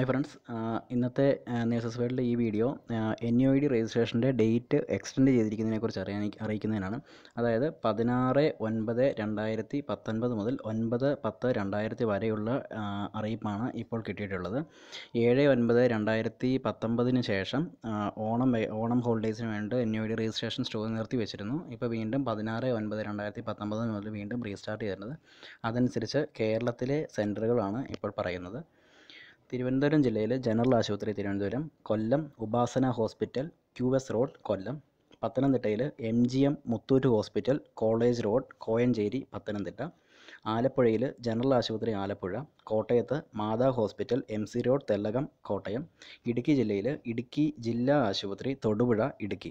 hi friends ഇന്നത്തെ nurses വേൾഡിലെ ഈ video N U I D രജിസ്ട്രേഷൻ്റെ ഡേറ്റ് എക്സ്റ്റെൻഡ് ചെയ്തിരിക്കുന്നതിനെക്കുറിച്ച് അറിയാൻ അറിയിക്കുന്നതിനാണ് അതായത് പതിനാറ് ഒൻപത് രണ്ടായിരത്തി പത്തൊൻപത് മുതൽ ഒൻപത് പത്ത് രണ്ടായിരത്തി വരെയുള്ള ആ, അറിയിപ്പാണ് ഇപ്പോൾ കിട്ടിയിട്ടുള്ളത് ഏഴ് ഒൻപത് രണ്ടായിരത്തി പത്തൊമ്പതിന് ശേഷം ആ, ഓണം വെ- ഓണം ഹോളിഡേയ്സിന് വേണ്ടി N U I D registration സ്റ്റോർ നിർത്തി വെച്ചിരുന്നു ഇപ്പോൾ വീണ്ടും പതിനാറ് ഒൻപത് രണ്ടായിരത്തി പത്തൊമ്പത് മുതൽ വീണ്ടും റീസ്റ്റാർട്ട് ചെയ്തിരുന്നത് അതനുസരിച്ച് കേരളത്തിലെ സെൻറ്ററുകളാണ് ഇപ്പോൾ പറയുന്നത് തിരുവനന്തപുരം ജില്ലയിൽ ജനറൽ ആശുപത്രി Thiruvananthapuram Kollam Upasana hospital Q S road Kollam പത്തനംതിട്ടയിൽ M G M Muthoot hospital college road Kozhencherry Pathanamthitta ആലപ്പുഴയിൽ ജനറൽ ആശുപത്രി ആലപ്പുഴ കോട്ടയത്ത് Matha hospital M C road Thellakom Kottayam Idukki ജില്ലയിൽ ഇടുക്കി ജില്ലാ ആശുപത്രി തൊടുപുഴ ഇടുക്കി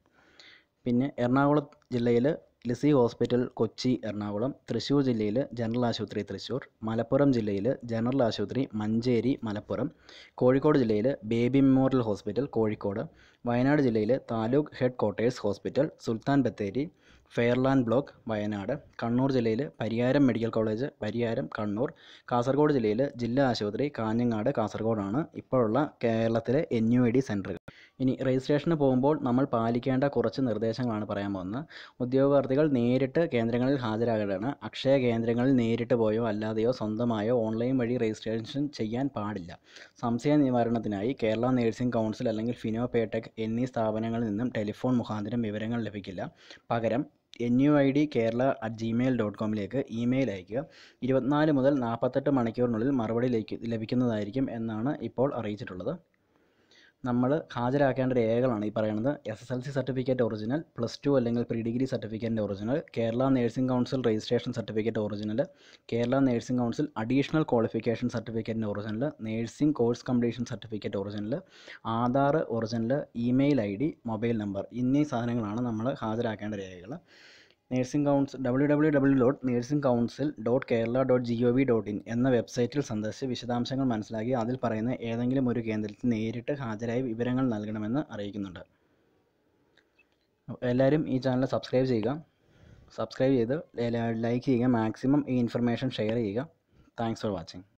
പിന്നെ എറണാകുളം ജില്ലയിൽ ലിസി ഹോസ്പിറ്റൽ കൊച്ചി എറണാകുളം തൃശ്ശൂർ ജില്ലയിൽ ജനറൽ ആശുപത്രി തൃശ്ശൂർ മലപ്പുറം ജില്ലയിൽ ജനറൽ ആശുപത്രി മഞ്ചേരി മലപ്പുറം കോഴിക്കോട് ജില്ലയിൽ baby memorial hospital Kozhikode Wayanad ജില്ലയിൽ taluk headquarters hospital Sultan Bathery Fairland block Wayanad Kannur ജില്ലയിൽ പരിയാരം മെഡിക്കൽ കോളേജ് പരിയാരം കണ്ണൂർ കാസർഗോഡ് ജില്ലയിൽ ജില്ലാ ആശുപത്രി കാഞ്ഞങ്ങാട് കാസർഗോഡാണ് ഇപ്പോഴുള്ള കേരളത്തിലെ എൻ യു ഐ ഡി സെൻറ്ററുകൾ ഇനി രജിസ്ട്രേഷന് പോകുമ്പോൾ നമ്മൾ പാലിക്കേണ്ട കുറച്ച് നിർദ്ദേശങ്ങളാണ് പറയാൻ പോകുന്നത് ഉദ്യോഗാർത്ഥികൾ നേരിട്ട് കേന്ദ്രങ്ങളിൽ ഹാജരാകേണ്ടതാണ് അക്ഷയ കേന്ദ്രങ്ങളിൽ നേരിട്ട് പോയോ അല്ലാതെയോ സ്വന്തമായോ ഓൺലൈൻ വഴി രജിസ്ട്രേഷൻ ചെയ്യാൻ പാടില്ല സംശയ നിവാരണത്തിനായി കേരള നേഴ്സിംഗ് കൗൺസിൽ അല്ലെങ്കിൽ ഫിനോ പേടെക് എന്നീ സ്ഥാപനങ്ങളിൽ നിന്നും ടെലിഫോൺ മുഖാന്തരം വിവരങ്ങൾ ലഭിക്കില്ല പകരം N U I D Kerala at Gmail dot കോമിലേക്ക് ഇമെയിൽ അയയ്ക്കുക ഇരുപത്തിനാല് മുതൽ നാൽപ്പത്തെട്ട് മണിക്കൂറിനുള്ളിൽ മറുപടി ലഭിക്കു- ലഭിക്കുന്നതായിരിക്കും എന്നാണ് ഇപ്പോൾ അറിയിച്ചിട്ടുള്ളത് നമ്മൾ ഹാജരാക്കേണ്ട രേഖകളാണ് ഈ പറയുന്നത് S S L C certificate original plus two അല്ലെങ്കിൽ പ്രീ ഡിഗ്രി സർട്ടിഫിക്കറ്റിൻ്റെ original Kerala nursing council registration certificate original Kerala nursing council additional qualification സർട്ടിഫിക്കറ്റിൻ്റെ original nursing course completion certificate original Aadhaar original email I D mobile number എന്നീ സാധനങ്ങളാണ് നമ്മൾ ഹാജരാക്കേണ്ട രേഖകൾ nursing council W W W dot nursing council dot Kerala dot G O V dot in എന്ന വെബ്സൈറ്റിൽ സന്ദർശിച്ച് വിശദാംശങ്ങൾ മനസ്സിലാക്കി അതിൽ പറയുന്ന ഏതെങ്കിലും ഒരു കേന്ദ്രത്തിൽ നേരിട്ട് ഹാജരായി വിവരങ്ങൾ നൽകണമെന്ന് അറിയിക്കുന്നുണ്ട് എല്ലാവരും ഈ ചാനൽ സബ്സ്ക്രൈബ് ചെയ്യുക സബ്സ്ക്രൈബ് ചെയ്ത് ലൈക്ക് ചെയ്യുക മാക്സിമം ഈ ഇൻഫർമേഷൻ ഷെയർ ചെയ്യുക താങ്ക്സ് ഫോർ വാച്ചിങ്